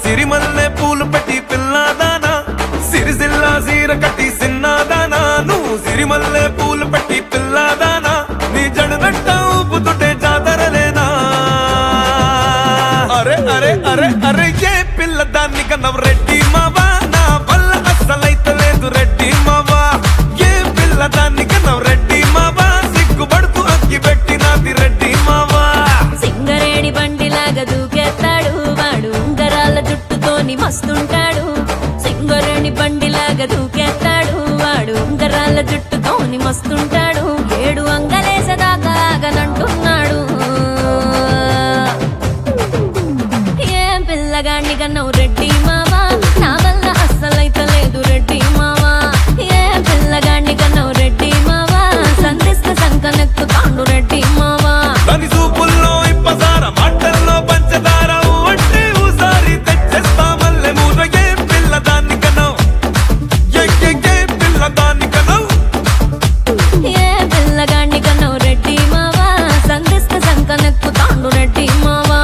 సిరిమల్లె పూలు పెట్టి పిల్లాదానా సిరిసిల్లా సీర కట్టి సిన్నాదానా నువ్వు సిరిమల్లె పూలు పెట్టి పిల్లాదానా నీ జడనట్ట ఊపుతుంటే జాతరలేనా అరే అరే అరే అరే ఏ పిల్ల దాన్ని కన్నవ రెడ్డి మావా నా వల్ల అస్సలైతే లేదు రెడ్డి మావా ఏ పిల్ల దాన్ని కన్నవ రెడ్డి మావా సిగ్గుపడుతూ అక్కి పెట్టినది రెడ్డి మావా సింగరేణి బండిలాగా దూకేస్తాడు వాడు ఉంగరాల జుట్టుతోని మస్తుంటాడు సింగరేణి బండిలాగా దూకేస్తాడు వాడు ఉంగరాల జుట్టుతోని మస్తుంటాడు ఏడు అంగలేసదాకా ఆగనంటున్నాడు ఏం పిల్లగాన్ని కన్నావు రెడ్డి మావా నా వల్ల అస్సలైతే లేదు రెడ్డి మావా ఏం పిల్లగాన్ని కన్నావు రెడ్డి మావా సంధిస్తే సంకనెక్కు తాండు రెడ్డి మావా దాని చూపుల్లో ఇప్పసార మాటల్లో పంచదార అంటే ఊసారి తెచ్చేస్తా మల్లె మూర ఏ పిల్ల దాన్ని కనవు ఏ ఏ ఏ పిల్ల దాన్ని కనవు ఏ పిల్లగాన్ని కన్నావు రెడ్డి మావా సంధిస్తే సంకనెక్కు తాండు రెడ్డి మావా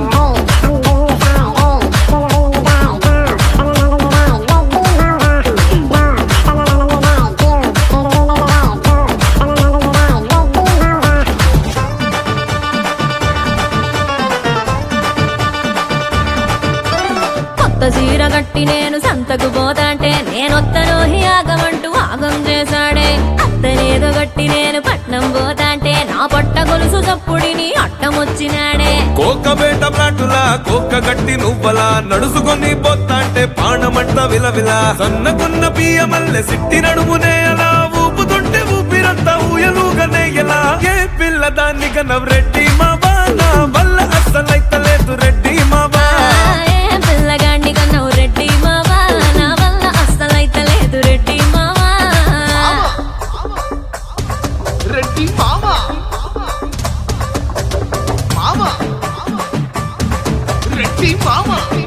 కొత్త చీర గట్టి నేను సంతకు పోతాంటే నేనొత్తను ఆగమంటూ ఆగం చేశాడే అత్తనేదో గట్టి నేను పట్నం పోతాంటే నా పట్ట గొలుసు తప్పుడిని అట్టమొచ్చినాడే కోకబేట ప్లాటులా కోక గట్టి నువ్వలా నడుసుకొని పోతాంటే పాణమంట విలవిల సన్నకున్న బియ్యమల్లె సిట్టి నడుమునే అలా ఊపుతుంటే ఊపిరంతా ఊయలుగానే ఎలా ఏ పిల్ల దాన్ని కనవ్ రెడ్డి మావా నా వల్ల అస్సలైతే లేదు రెడ్డి మావా ఏ పిల్లగాండి కన్నావు రెడ్డి మావా నా వల్ల అస్సలైతే లేదు రెడ్డి మావా రెడ్డి మామ మామ రెడ్డి మామ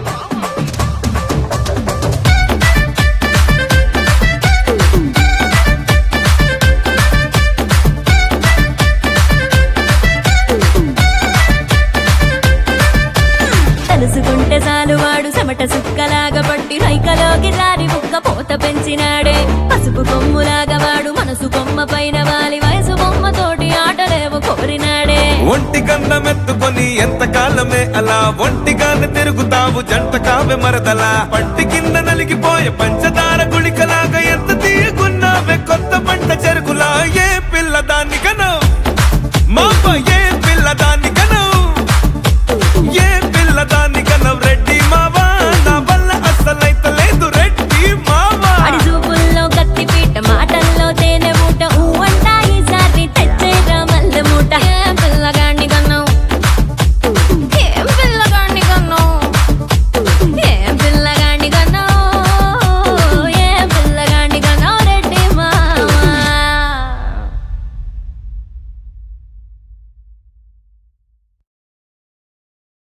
తెలుసుకుంటే చాలు వాడు చెమట సుక్కలాగా పట్టి రైకలోకి రారి ముక్క పోత పెంచినాడే పసుపు కొమ్ములాగా వాడు మనసు కొమ్మ పైన వాలి వయసు బొమ్మతోటి ఆటలేవో కోరినాడే ఒంటి గంధం ఎత్తుకొని ఎంత కాలమే అలా ఒంటిగానే తిరుగుతావు జంట కావె మరదలా పంటి కింద నలిగిపోయే పంచదార గుళికలాగా ఎంత